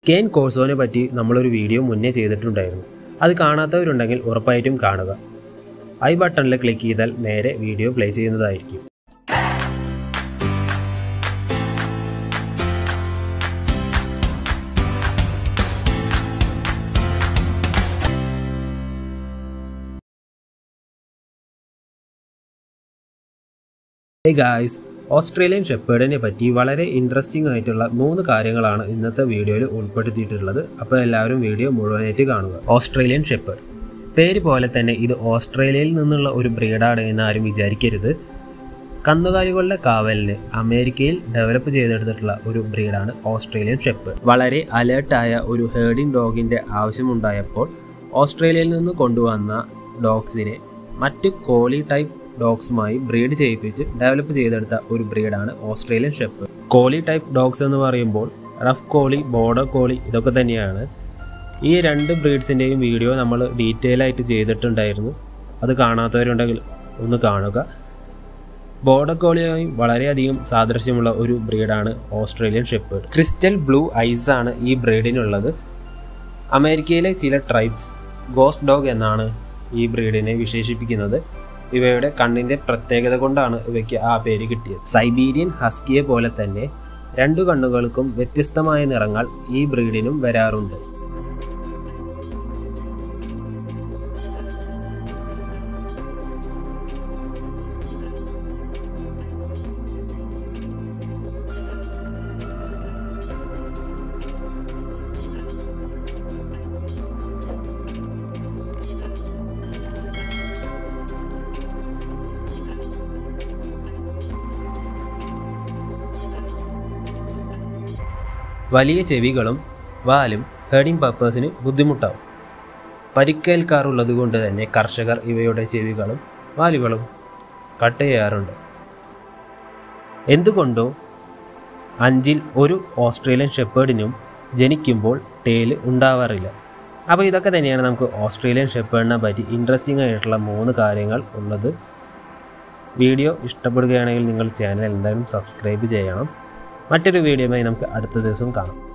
cane കോഴ്സോനെ പറ്റി നമ്മളൊരു video മുന്നേ ചെയ്തിട്ടുണ്ടായിരുന്നു അത് കാണാത്തവരുണ്ടെങ്കിൽ ഉറപ്പായിട്ടും കാണുക ഐ ബട്ടണിൽ ക്ലിക്ക് ചെയ്താൽ നേരെ വീഡിയോ പ്ലേ ചെയ്യുന്നതായിരിക്കും ഹേ ഗായ്സ് ഓസ്ട്രേലിയൻ ഷെപ്പേർഡിനെ പറ്റി വളരെ ഇൻട്രസ്റ്റിംഗ് ആയിട്ടുള്ള മൂന്ന് കാര്യങ്ങളാണ് ഇന്നത്തെ വീഡിയോയിൽ ഉൾപ്പെടുത്തിയിട്ടുള്ളത് അപ്പോൾ എല്ലാവരും വീഡിയോ മുഴുവനായിട്ട് കാണുക ഓസ്ട്രേലിയൻ ഷെപ്പേർഡ് പേര് പോലെ തന്നെ ഇത് ഓസ്ട്രേലിയയിൽ നിന്നുള്ള ഒരു ബ്രീഡാണ് എന്ന് ആരും വിചാരിക്കരുത് കന്നുകാലികളുടെ കാവലിന് അമേരിക്കയിൽ ഡെവലപ്പ് ചെയ്തെടുത്തിട്ടുള്ള ഒരു ബ്രീഡാണ് ഓസ്ട്രേലിയൻ ഷെപ്പേർഡ് വളരെ അലേർട്ടായ ഒരു ഹേർഡിംഗ് ഡോഗിൻ്റെ ആവശ്യമുണ്ടായപ്പോൾ ഓസ്ട്രേലിയയിൽ നിന്ന് കൊണ്ടുവന്ന ഡോഗ്സിനെ മറ്റ് കോളി ടൈപ്പ് ഡോഗ്സുമായി ബ്രീഡ് ചെയ്യിപ്പിച്ച് ഡെവലപ്പ് ചെയ്തെടുത്ത ഒരു ബ്രീഡാണ് Australian shepherd collie type dogs എന്ന് പറയുമ്പോൾ റഫ് കോളി ബോർഡർ കോളി ഇതൊക്കെ തന്നെയാണ് ഈ രണ്ട് ബ്രീഡ്സിൻ്റെയും വീഡിയോ നമ്മൾ ഡീറ്റെയിൽ ആയിട്ട് ചെയ്തിട്ടുണ്ടായിരുന്നു അത് കാണാത്തവരുണ്ടെങ്കിൽ ഒന്ന് കാണുക ബോർഡർ കോളിയുമായും വളരെയധികം സാദൃശ്യമുള്ള ഒരു ബ്രീഡാണ് Australian shepherd crystal blue eyes ആണ് ഈ ബ്രീഡിനുള്ളത് അമേരിക്കയിലെ ചില ട്രൈബ്സ് ഗോസ്റ്റ് ഡോഗ് എന്നാണ് ഈ ബ്രീഡിനെ വിശേഷിപ്പിക്കുന്നത് ഇവയുടെ കണ്ണിൻ്റെ പ്രത്യേകത കൊണ്ടാണ് ഇവയ്ക്ക് ആ പേര് കിട്ടിയത് സൈബീരിയൻ ഹസ്കിയെ പോലെ തന്നെ രണ്ടു കണ്ണുകൾക്കും വ്യത്യസ്തമായ നിറങ്ങൾ ഈ ബ്രീഡിനും വരാറുണ്ട് വലിയ ചെവികളും വാലും ഹേർഡിംഗ് പർപ്പസിന് ബുദ്ധിമുട്ടാവും പരിക്കേൽക്കാറുള്ളത് കൊണ്ട് തന്നെ കർഷകർ ഇവയുടെ ചെവികളും വാലുകളും കട്ട് ചെയ്യാറുണ്ട് എന്തുകൊണ്ടോ അഞ്ചിൽ ഒരു ഓസ്ട്രേലിയൻ ഷെപ്പേർഡിനും ജനിക്കുമ്പോൾ ടേല് ഉണ്ടാവാറില്ല അപ്പോൾ ഇതൊക്കെ തന്നെയാണ് നമുക്ക് ഓസ്ട്രേലിയൻ ഷെപ്പേർഡിനെ പറ്റി ഇൻട്രസ്റ്റിംഗ് ആയിട്ടുള്ള മൂന്ന് കാര്യങ്ങൾ ഉള്ളത് വീഡിയോ ഇഷ്ടപ്പെടുകയാണെങ്കിൽ നിങ്ങൾ ചാനൽ എന്തായാലും സബ്സ്ക്രൈബ് ചെയ്യണം മറ്റൊരു വീഡിയോയുമായി നമുക്ക് അടുത്ത ദിവസം കാണാം